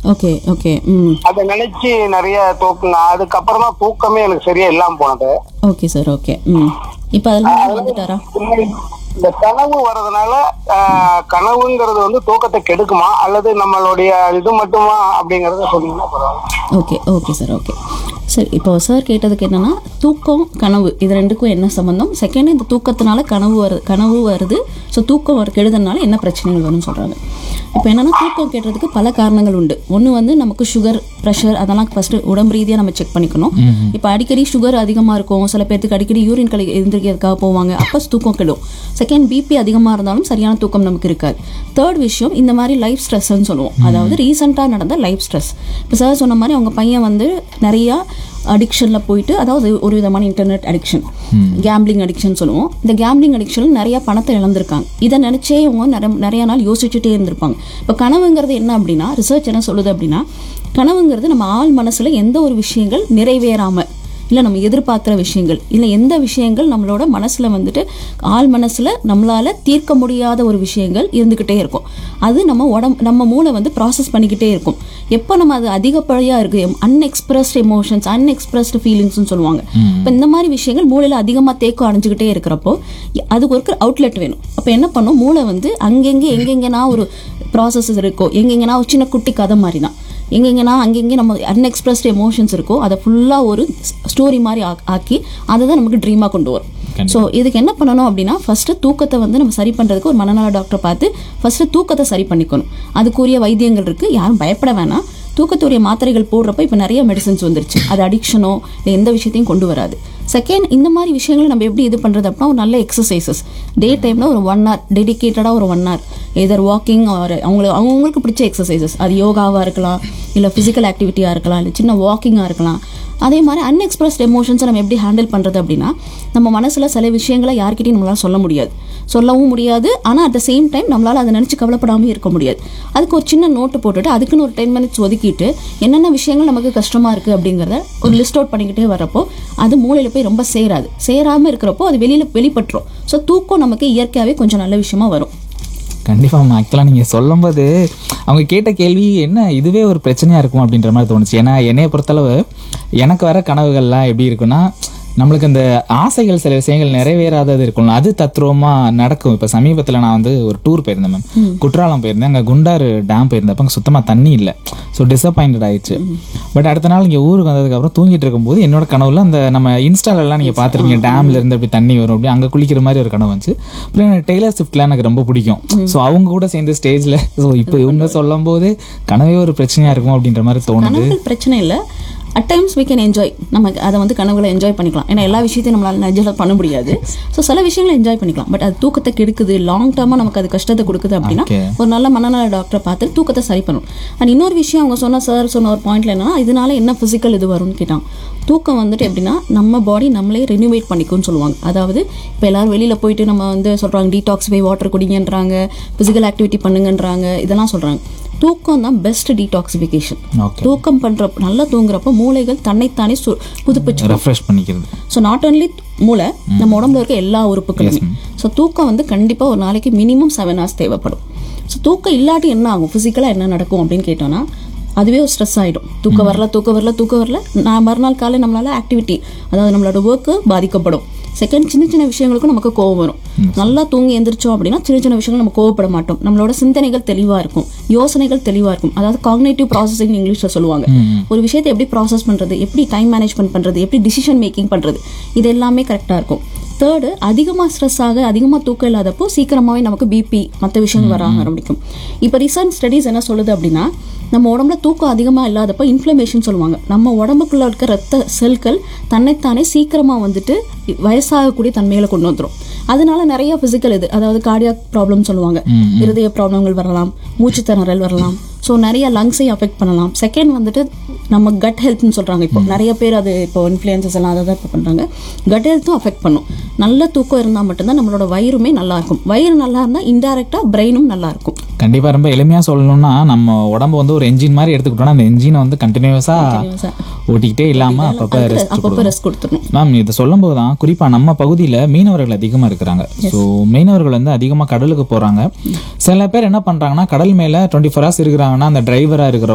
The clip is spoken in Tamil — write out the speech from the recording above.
ஓகே ஓகே ம் அதை நினைச்சு நிறைய தூக்குங்க அதுக்கப்புறமா தூக்கமே எனக்கு சரியா இல்லாம போனது ஓகே சார் ஓகே ம் இப்போ அதில் வந்துட்டாரா இந்த கனவு வர்றதுனால ஆஹ், கனவுங்கிறது வந்து தூக்கத்தை கெடுக்குமா அல்லது நம்மளுடைய இது மட்டுமா அப்படிங்கறத சொன்னீங்கன்னா பரவாயில்ல ஓகே ஓகே சார் ஓகே சரி இப்போ சார் கேட்டதுக்கு என்னன்னா தூக்கம் கனவு இது ரெண்டுக்கும் என்ன சம்மந்தம் செகண்ட் இந்த தூக்கத்தினால கனவு வருது கனவு வருது ஸோ தூக்கம் வர கெடுதல்னால என்ன பிரச்சனைகள் வரும்னு சொல்கிறாங்க இப்போ என்னன்னா தூக்கம் கெடுறதுக்கு பல காரணங்கள் உண்டு ஒன்று வந்து நமக்கு சுகர் ப்ரெஷர் அதெல்லாம் ஃபஸ்ட்டு உடம்பு ரீதியாக நம்ம செக் பண்ணிக்கணும் இப்போ அடிக்கடி சுகர் அதிகமாக இருக்கும் சில பேர்த்துக்கு அடிக்கடி யூரின் கலை எந்திரிக்கிறதுக்காக போவாங்க அப்போ தூக்கம் கெடும் செகண்ட் பிபி அதிகமாக இருந்தாலும் சரியான தூக்கம் நமக்கு இருக்காது தேர்ட் விஷயம் இந்த மாதிரி லைஃப் ஸ்ட்ரெஸ்ன்னு சொல்லுவோம் அதாவது ரீசெண்டாக நடந்த லைஃப் ஸ்ட்ரெஸ் இப்போ சார் சொன்ன மாதிரி அவங்க பையன் வந்து நிறையா அடிக்ஷனில் போயிட்டு அதாவது ஒரு விதமான இன்டர்நெட் அடிக்ஷன் கேம்பிளிங் அடிக்ஷன் சொல்லுவோம் இந்த கேம்பிளிங் அடிக்ஷனில் நிறைய பணத்தை இழந்திருக்காங்க இதை நினச்சே அவங்க நிறைய நிறைய நாள் யோசிச்சுட்டே இருந்திருப்பாங்க இப்போ கனவுங்கிறது என்ன அப்படின்னா ரிசர்ச் என்ன சொல்லுது அப்படின்னா கனவுங்கிறது நம்ம ஆள் மனசில் எந்த ஒரு விஷயங்கள் நிறைவேறாமல் இல்லை நம்ம எதிர்பார்க்குற விஷயங்கள் இல்லை எந்த விஷயங்கள் நம்மளோட மனசில் வந்துட்டு ஆள் மனசில் நம்மளால் தீர்க்க முடியாத ஒரு விஷயங்கள் இருந்துக்கிட்டே இருக்கும் அது நம்ம உடம்பு நம்ம மூளை வந்து ப்ராசஸ் பண்ணிக்கிட்டே இருக்கும் எப்போ நம்ம அது அதிகப்படியாக இருக்குது அன்எக்ஸ்பிரஸ்ட் எமோஷன்ஸ் அன்எக்ஸ்பிரஸ்டு ஃபீலிங்ஸ்னு சொல்லுவாங்க இப்போ இந்த மாதிரி விஷயங்கள் மூளையில் அதிகமாக தேக்கம் அடைஞ்சிக்கிட்டே இருக்கிறப்போ அதுக்கு ஒரு அவுட்லெட் வேணும் அப்போ என்ன பண்ணும் மூளை வந்து அங்கங்கே எங்கெங்கன்னா ஒரு ப்ராசஸ் இருக்கோ எங்கெங்கன்னா ஒரு சின்ன குட்டி கதை மாதிரி தான் எங்கெங்கன்னா அங்கங்கே நம்ம அன்எக்ஸ்பிரஸ்ட் எமோஷன்ஸ் இருக்கோ அதை ஃபுல்லாக ஒரு ஸ்டோரி மாதிரி ஆக்- ஆக்கி அதை தான் நமக்கு ட்ரீமாக கொண்டு வரும் ஸோ இதுக்கு என்ன பண்ணணும் அப்படின்னா ஃபஸ்ட்டு தூக்கத்தை வந்து நம்ம சரி பண்ணுறதுக்கு ஒரு மனநல டாக்டரை பார்த்து ஃபஸ்ட்டு தூக்கத்தை சரி பண்ணிக்கணும் அதுக்குரிய வைத்தியங்கள் இருக்குது யாரும் பயப்பட வேணாம் தூக்கத்துடைய மாத்திரைகள் போடுறப்ப இப்போ நிறைய மெடிசன்ஸ் வந்துருச்சு அது அடிக்ஷனோ இல்லை எந்த விஷயத்தையும் கொண்டு வராது செகண்ட் இந்த மாதிரி விஷயங்களை நம்ம எப்படி இது பண்ணுறது அப்படின்னா ஒரு நல்ல எக்ஸசைசஸ் டே டைமில் ஒரு ஒன் ஹவர் டெடிக்கேட்டடாக ஒரு one hour either walking or அவங்களுக்கு அவங்களுக்கு பிடிச்ச எக்ஸசைசஸ் அது யோகாவாக இருக்கலாம் இல்லை ஃபிசிக்கல் ஆக்டிவிட்டியாக இருக்கலாம் இல்லை சின்ன வாக்கிங்காக இருக்கலாம் அதே மாதிரி அன்எக்ஸ்பிரஸ்ட் எமோஷன்ஸை நம்ம எப்படி ஹேண்டில் பண்ணுறது அப்படின்னா நம்ம மனசில் சில விஷயங்களை யார்கிட்டயும் நம்மளால சொல்ல முடியாது சொல்லவும் முடியாது ஆனால் அட் த சேம் டைம் நம்மளால் அதை நினச்சி கவலைப்படாமல் இருக்க முடியாது அதுக்கு ஒரு சின்ன நோட்டு போட்டுட்டு அதுக்குன்னு ஒரு டென் மினிட்ஸ் ஒதுக்கிட்டு என்னென்ன விஷயங்கள் நமக்கு கஷ்டமாக இருக்குது அப்படிங்கிறத ஒரு லிஸ்ட் அவுட் பண்ணிக்கிட்டே வரப்போ அது மூளையில் போய் ரொம்ப சேராது சேராமல் இருக்கிறப்போ அது வெளியில் வெளிப்பட்டுரும் ஸோ தூக்கம் நமக்கு இயற்கையாகவே கொஞ்சம் நல்ல விஷயமா வரும் கண்டிப்பாக ஆக்சுவலாக நீங்கள் சொல்லும்போது அவங்க கேட்ட கேள்வி என்ன இதுவே ஒரு பிரச்சனையாக இருக்கும் அப்படின்ற மாதிரி தோணுச்சு ஏன்னா என்னைய பொறுத்தளவு எனக்கு வர கனவுகள்லாம் எப்படி இருக்குன்னா நம்மளுக்கு அந்த ஆசைகள் சில விஷயங்கள் நிறைவேறாதது இருக்கும்ல அது தத்ரூபமா நடக்கும் இப்போ சமீபத்தில் நான் வந்து ஒரு டூர் போயிருந்தேன் மேம் குற்றாலம் போயிருந்தேன் அங்கே குண்டாறு டேம் போயிருந்தப்ப அங்கே சுத்தமாக தண்ணி இல்லை ஸோ டிசப்பாயிண்டட் ஆயிடுச்சு பட் அடுத்த நாள் இங்கே ஊருக்கு வந்ததுக்கப்புறம் தூங்கிட்டு இருக்கும்போது என்னோட கனவுல அந்த நம்ம இன்ஸ்டாலெல்லாம் நீங்கள் பார்த்துருக்கீங்க டேம்ல இருந்து அப்படி தண்ணி வரும் அப்படி அங்கே குளிக்கிற மாதிரி ஒரு கனவு வந்துச்சு அப்புறம் எனக்கு டெய்லர் ஸ்விஃப்ட்லாம் எனக்கு ரொம்ப பிடிக்கும் ஸோ அவங்க கூட சேர்ந்து ஸ்டேஜில் ஸோ இப்போ இவங்க சொல்லும் போது கனவே ஒரு பிரச்சனையாக இருக்கும் அப்படின்ற மாதிரி தோணுது கனவுகள் பிரச்சனை இல்லை at times we can enjoy நம்ம அதை வந்து கனவுகளை என்ஜாய் பண்ணிக்கலாம் ஏன்னா எல்லா விஷயத்தையும் நம்மளால நிஜத்தில் பண்ண முடியாது ஸோ சில விஷயங்களை என்ஜாய் பண்ணிக்கலாம் பட் அது தூக்கத்தை கெடுக்குது லாங் டேர்மாக நமக்கு அது கஷ்டத்தை கொடுக்குது அப்படின்னா Okay. ஒரு நல்ல மனநல டாக்டரை பார்த்து தூக்கத்தை சரி பண்ணணும் அண்ட் இன்னொரு விஷயம் அவங்க சொன்ன சார் சொன்ன ஒரு பாயிண்ட்ல என்னன்னா இதனால என்ன ஃபிசிக்கல் இது வரும்னு கேட்டாங்க தூக்கம் வந்துட்டு எப்படின்னா நம்ம பாடி நம்மளே ரெனியூவேட் பண்ணிக்கும்னு சொல்லுவாங்க அதாவது இப்போ எல்லாரும் வெளியில் போயிட்டு நம்ம வந்து சொல்கிறாங்க டீடாக்ஸ் போய் வாட்டர் குடிங்கன்றாங்க ஃபிசிக்கல் ஆக்டிவிட்டி பண்ணுங்கன்றாங்க இதெல்லாம் சொல்கிறாங்க தூக்கம் தான் பெஸ்ட் டீடாக்சிஃபிகேஷன் ஓகே தூக்கம் பண்ற நல்லா தூங்குறப்போ மூளைகள் தன்னைத்தானே சு- புதுப்பிச்சு ரெஃப்ரெஷ் பண்ணிக்கிறது ஸோ நாட் only மூளை நம்ம உடம்புல இருக்க எல்லா உறுப்புகளுமே ஸோ தூக்கம் வந்து கண்டிப்பாக ஒரு நாளைக்கு மினிமம் செவன் ஹவர்ஸ் தேவைப்படும் ஸோ தூக்கம் இல்லாட்டி என்ன ஆகும் ஃபிசிக்கலாக என்ன நடக்கும் அப்படின்னு கேட்டோம்னா அதுவே ஒரு ஸ்ட்ரெஸ் ஆகிடும் தூக்கம் வரல தூக்கம் வரல தூக்கம் வரல நான் மறுநாள் காலை நம்மளால ஆக்டிவிட்டி அதாவது நம்மளோட ஒர்க்கு பாதிக்கப்படும் செகண்ட் சின்ன சின்ன விஷயங்களுக்கும் நமக்கு கோவம் வரும் நல்லா தூங்கி எந்திரிச்சோம் அப்படின்னா சின்ன சின்ன விஷயங்கள் நம்ம கோவப்பட மாட்டோம் நம்மளோட சிந்தனைகள் தெளிவாக இருக்கும் யோசனைகள் தெளிவாக இருக்கும் அதாவது காக்னேட்டிவ் ப்ராசஸிங் இங்கிலீஷில் சொல்லுவாங்க ஒரு விஷயத்தை எப்படி ப்ராசஸ் பண்ணுறது எப்படி டைம் மேனேஜ்மெண்ட் பண்ணுறது எப்படி டிசிஷன் மேக்கிங் பண்ணுறது இது எல்லாமே கரெக்டாக இருக்கும் தேர்டு அதிகமாக ஸ்ட்ரெஸ் ஆக அதிகமாக தூக்கம் இல்லாதப்போ சீக்கிரமாகவே நமக்கு பிபி மற்ற விஷயங்கள் வர ஆரம்பிக்கும் இப்போ ரீசன்ட் ஸ்டடீஸ் என்ன சொல்லுது அப்படின்னா நம்ம உடம்புல தூக்கம் அதிகமாக இல்லாதப்போ இன்ஃப்ளமேஷன் சொல்லுவாங்க நம்ம உடம்புக்குள்ள இருக்க ரத்த செல்கள் தன்னைத்தானே சீக்கிரமாக வந்துட்டு வயசாகக்கூடிய தன்மைகளை கொண்டு வந்துடும் அதனால நிறைய ஃபிசிக்கல் இது அதாவது கார்டியாக் ப்ராப்ளம் சொல்லுவாங்க இருதய ப்ராப்ளங்கள் வரலாம் மூச்சு திணறல் வரலாம் ஸோ நிறைய லங்ஸையும் அஃபெக்ட் பண்ணலாம் செகண்ட் வந்துட்டு நம்ம கட் ஹெல்த்னு சொல்கிறாங்க இப்போ நிறைய பேர் அது இப்போ இன்ஃப்ளூயன்சஸ் எல்லாம் அதை தான் இப்போ பண்ணுறாங்க கட் ஹெல்த்தும் அஃபெக்ட் பண்ணும் நல்ல தூக்கம் இருந்தால் மட்டும்தான் நம்மளோட வயிறுமே நல்லா இருக்கும் வயிறு நல்லா இருந்தால் இன்டெரக்டாக பிரெயினும் நல்லா இருக்கும் கண்டிப்பா ரொம்ப எளிமையா சொல்லணும்னா நம்ம உடம்பு வந்து ஒரு என்ஜின் மாதிரி எடுத்துக்கிட்டோம்னா அந்த என்ஜினை வந்து கண்டினியூஸா ஓட்டிக்கிட்டே இல்லாம அப்பப்ப ரெஸ்ட் அப்பப்போ ரெஸ்ட் கொடுத்துடணும் மேம் இதை சொல்லும்போது தான் குறிப்பாக நம்ம பகுதியில் மீனவர்கள் அதிகமாக இருக்கிறாங்க ஸோ மீனவர்கள் வந்து அதிகமாக கடலுக்கு போகிறாங்க சில பேர் என்ன பண்ணுறாங்கன்னா கடல் மேலே டுவெண்ட்டி ஃபோர் ஹவர்ஸ் இருக்கிறாங்கன்னா அந்த டிரைவராக இருக்கிற